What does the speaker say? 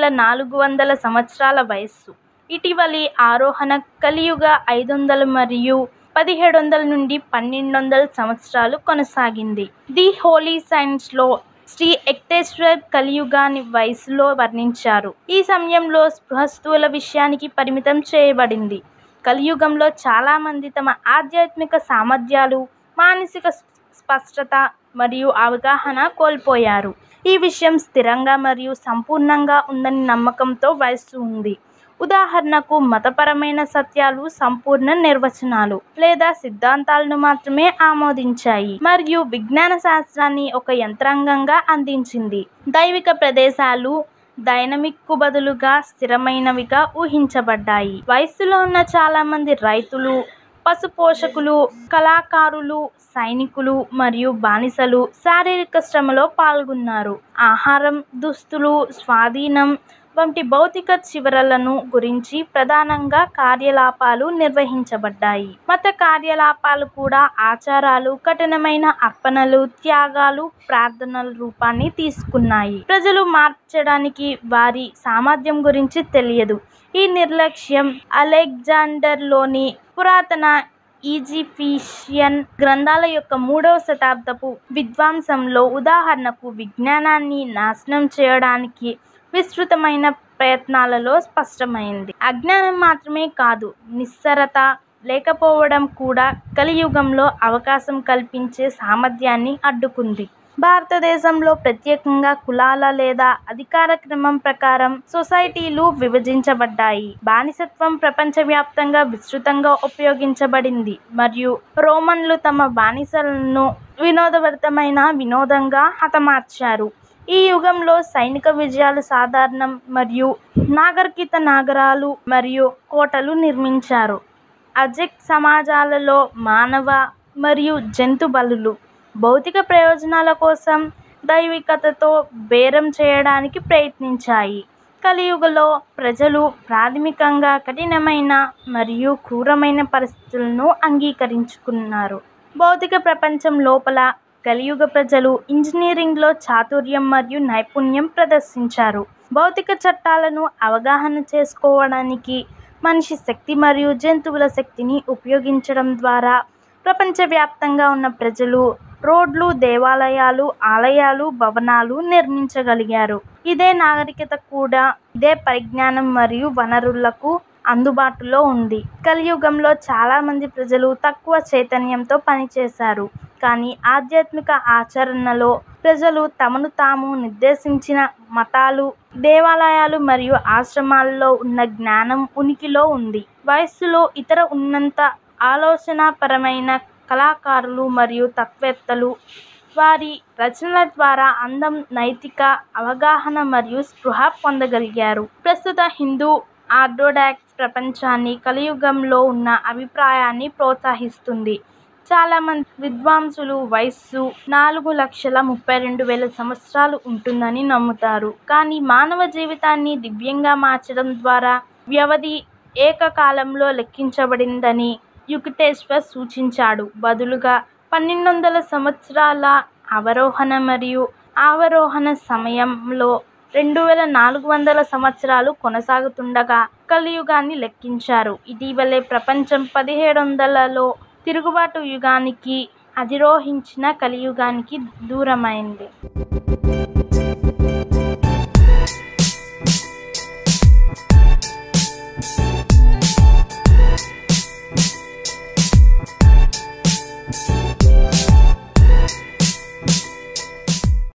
వేల నాలుగు వందల సంవత్సరాల వయస్సు ఇటీవలి ఆరోహణ కలియుగ ఐదు వందలు మరియు పదిహేడు వందల నుండి పన్నెండు వందల సంవత్సరాలు కొనసాగింది ది హోలీ సైన్స్లో శ్రీ వెంకటేశ్వర్ కలియుగాని వయసులో వర్ణించారు ఈ సమయంలో స్పృహస్థూల విషయానికి పరిమితం చేయబడింది కలియుగంలో చాలామంది తమ ఆధ్యాత్మిక సామర్థ్యాలు మానసిక స్పష్టత మరియు అవగాహన కోల్పోయారు ఈ విషయం స్థిరంగా మరియు సంపూర్ణంగా ఉందని నమ్మకంతో వయస్సు ఉంది ఉదాహరణకు మతపరమైన సత్యాలు సంపూర్ణ నిర్వచనాలు లేదా సిద్ధాంతాలను మాత్రమే ఆమోదించాయి మరియు విజ్ఞాన శాస్త్రాన్ని ఒక యంత్రాంగంగా అందించింది దైవిక ప్రదేశాలు డైనమిక్కు బదులుగా స్థిరమైనవిగా ఊహించబడ్డాయి వయస్సులో ఉన్న చాలామంది రైతులు పశు పోషకులు కళాకారులు సైనికులు మరియు బానిసలు శారీరక శ్రమలో పాల్గొన్నారు ఆహారం దుస్తులు స్వాధీనం వంటి భౌతిక చివరలను గురించి ప్రధానంగా కార్యలాపాలు నిర్వహించబడ్డాయి మత కార్యలాపాలు కూడా ఆచారాలు కఠినమైన అర్పణలు త్యాగాలు ప్రార్థనల రూపాన్ని తీసుకున్నాయి ప్రజలు మార్చడానికి వారి సామర్థ్యం గురించి తెలియదు ఈ నిర్లక్ష్యం అలెగ్జాండర్లోని పురాతన ఈజిప్షియన్ గ్రంథాల యొక్క మూడవ శతాబ్దపు విద్వాంసంలో ఉదాహరణకు విజ్ఞానాన్ని నాశనం చేయడానికి విస్తృతమైన ప్రయత్నాలలో స్పష్టమైంది అజ్ఞానం మాత్రమే కాదు నిస్సరత లేకపోవడం కూడా కలియుగంలో అవకాశం కల్పించే సామర్థ్యాన్ని అడ్డుకుంది భారతదేశంలో ప్రత్యేకంగా కులాల లేదా అధికార క్రమం ప్రకారం సొసైటీలు విభజించబడ్డాయి బానిసత్వం ప్రపంచవ్యాప్తంగా విస్తృతంగా ఉపయోగించబడింది మరియు రోమన్లు తమ బానిసలను వినోదభరితమైన వినోదంగా హతమార్చారు ఈ యుగంలో సైనిక విజయాలు సాధారణం మరియు నాగరికత నగరాలు మరియు కోటలు నిర్మించారు అజెక్ సమాజాలలో మానవ మరియు జంతు బలులు భౌతిక ప్రయోజనాల కోసం దైవికతతో బేరం చేయడానికి ప్రయత్నించాయి కలియుగలో ప్రజలు ప్రాథమికంగా కఠినమైన మరియు క్రూరమైన పరిస్థితులను అంగీకరించుకున్నారు భౌతిక ప్రపంచం లోపల కలియుగ ప్రజలు ఇంజనీరింగ్లో చాతుర్యం మరియు నైపుణ్యం ప్రదర్శించారు భౌతిక చట్టాలను అవగాహన చేసుకోవడానికి మనిషి శక్తి మరియు జంతువుల శక్తిని ఉపయోగించడం ద్వారా ప్రపంచవ్యాప్తంగా ఉన్న ప్రజలు రోడ్లు దేవాలయాలు ఆలయాలు భవనాలు నిర్మించగలిగారు ఇదే నాగరికత కూడా ఇదే పరిజ్ఞానం మరియు వనరులకు అందుబాటులో ఉంది కలియుగంలో చాలామంది ప్రజలు తక్కువ చైతన్యంతో పనిచేశారు కానీ ఆధ్యాత్మిక ఆచరణలో ప్రజలు తమను తాము నిర్దేశించిన మతాలు దేవాలయాలు మరియు ఆశ్రమాల్లో ఉన్న జ్ఞానం ఉనికిలో ఉంది వయస్సులో ఇతర ఉన్నంత ఆలోచనాపరమైన కళాకారులు మరియు తత్వవేత్తలు వారి రచనల ద్వారా అందం నైతిక అవగాహన మరియు స్పృహ పొందగలిగారు ప్రస్తుత హిందూ ఆర్థోడాక్స్ ప్రపంచాన్ని కలియుగంలో ఉన్న అభిప్రాయాన్ని ప్రోత్సహిస్తుంది చాలామంది విద్వాంసులు వయస్సు నాలుగు లక్షల ముప్పై రెండు వేల సంవత్సరాలు ఉంటుందని నమ్ముతారు కానీ మానవ జీవితాన్ని దివ్యంగా మార్చడం ద్వారా వ్యవధి ఏకకాలంలో లెక్కించబడిందని యుక్తేశ్వర్ సూచించాడు బదులుగా పన్నెండు వందల సంవత్సరాల అవరోహణ మరియు ఆవరోహణ సమయంలో రెండు వేల నాలుగు వందల సంవత్సరాలు కొనసాగుతుండగా కలియుగాన్ని లెక్కించారు ఇటీవలే ప్రపంచం పదిహేడు వందలలో తిరుగుబాటు యుగానికి అధిరోహించిన కలియుగానికి దూరమైంది